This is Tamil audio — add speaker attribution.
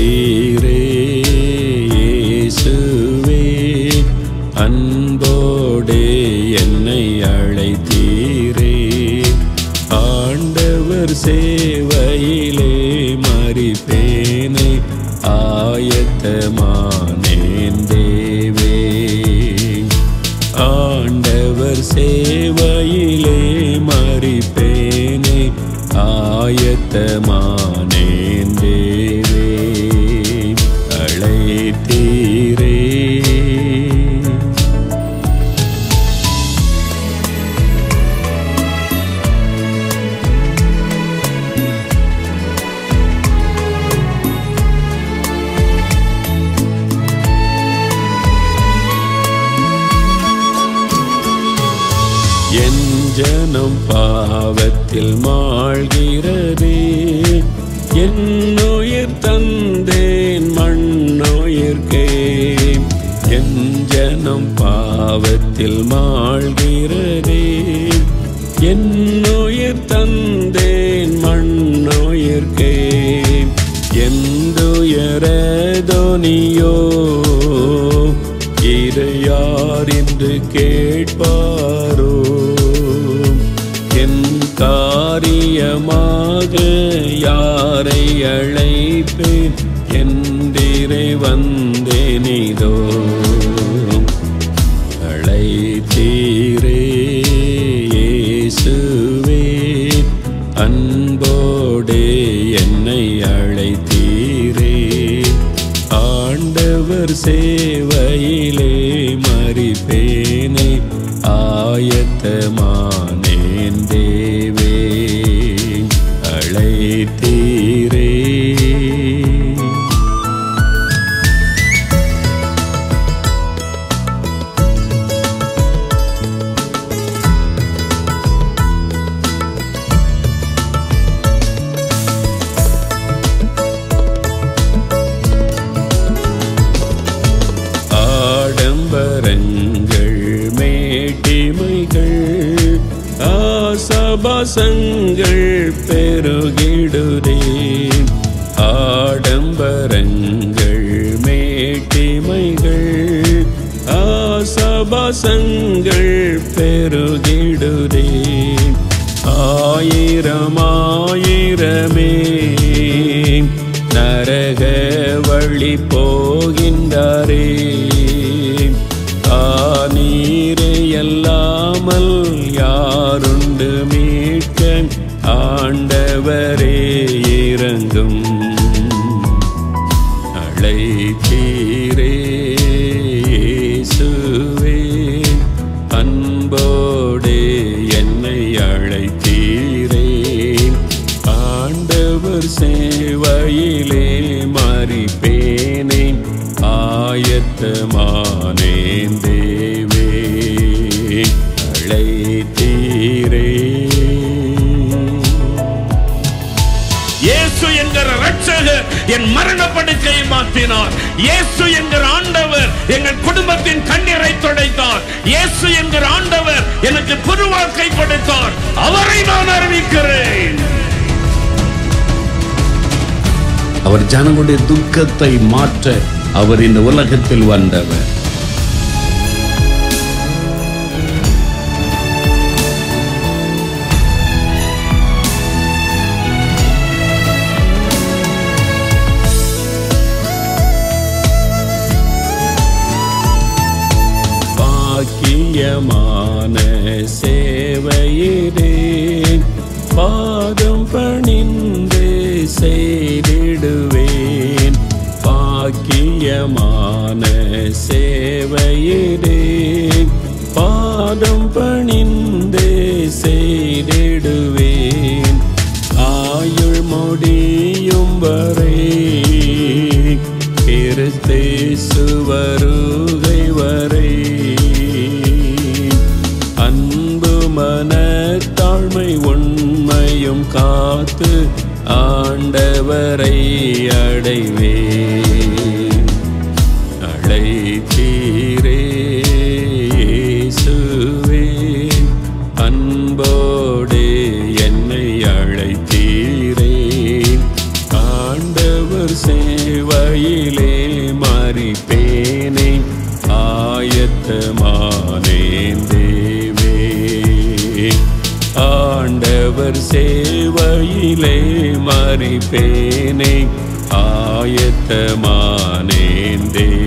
Speaker 1: அழைத்தீரே இயேசுவே அன்போடே என்னை அழைத்தீரே ஆண்டவர் சேவையிலே மறிப்பேனை ஆயத்தமானேன் தேவே ஆண்டவர் சேவையிலே மறிப்பேனே ஆயத்தமானேன் தேவே அழைத்தீரே என் ஜனம் பாவத்தில் மாழ்கிறதே என் உயிர் தந்தேன் மண்ணுயிர்க்கே என் ஜனம் பாவத்தில் மாழ்கிறதே என் உயிர் தந்தேன் மண்ணுயிர்க்கே எந்துயரதோனியோ இது யார் என்று கேட்பாரோ என் காரியமாக யாரை அழைப்பேன் என்றிரை வந்தேனிதோ அழைத்தீரே இயேசுவே அன்போடே என்னை அழைத்தீரே ஆண்டவர் சேவையிலே மறிப்பேனை ஆயத்தமானேன் தேவே அழைத்தீரே ஆடம்பரங்கள் மேட்டிமைகள் ஆசபாசங்கள் பெருகிடுதே ஆடம்பரங்கள் மேட்டிமைகள் ஆசபாசங்கள் பெருகிடுதே ஆயிரம் ஆயிரமே நரக வழி போகின்றாரே ஆநீரே அல்லாமல் யாருண்டு மீட்க ஆண்டவரே இறங்கும் அழைத்தீரே இயேசுவே அன்போடே என்னை அழைத்தீரே ஆண்டவர் சேவையிலே மறிப்பேனே ஆயத்தமானேன் தேவே அழைத்தீரே
Speaker 2: இயேசு என்கிற ரட்சகர் என் மரண படுக்கையை மாற்றினார் இயேசு என்கிற ஆண்டவர் எங்கள் குடும்பத்தின் கண்ணீரை துடைத்தார் இயேசு என்கிற ஆண்டவர் எனக்கு புது வாழ்க்கை கொடுத்தார் அவரை நான் அறிவிக்கிறேன்
Speaker 3: அவர் ஜனங்களுடைய துக்கத்தை மாற்ற அவர் இந்த உலகத்தில் வந்தவர்
Speaker 1: பாக்கியமான சேவையிலே பாதம் பணிந்து செய்திடுவேன் பாக்கியமான சேவையிலே பாதம் பணிந்து செய்திடுவேன் ஆயுள் முடியும் வரை கிறிஸ்தேசு வருகை வரை அன்பு மனத்தாழ்மை உண்மையும் காத்து ஆண்டவரை அடைவேன் அழைத்தீரே இயேசுவே அன்போடே என்னை அழைத்தீரே ஆண்டவர் சேவை சேவையிலே மறிப்பேனே ஆயத்தமானேன் தேவே ஆண்டவர் சேவையிலே மறிப்பேனே ஆயத்தமானேன் தேவே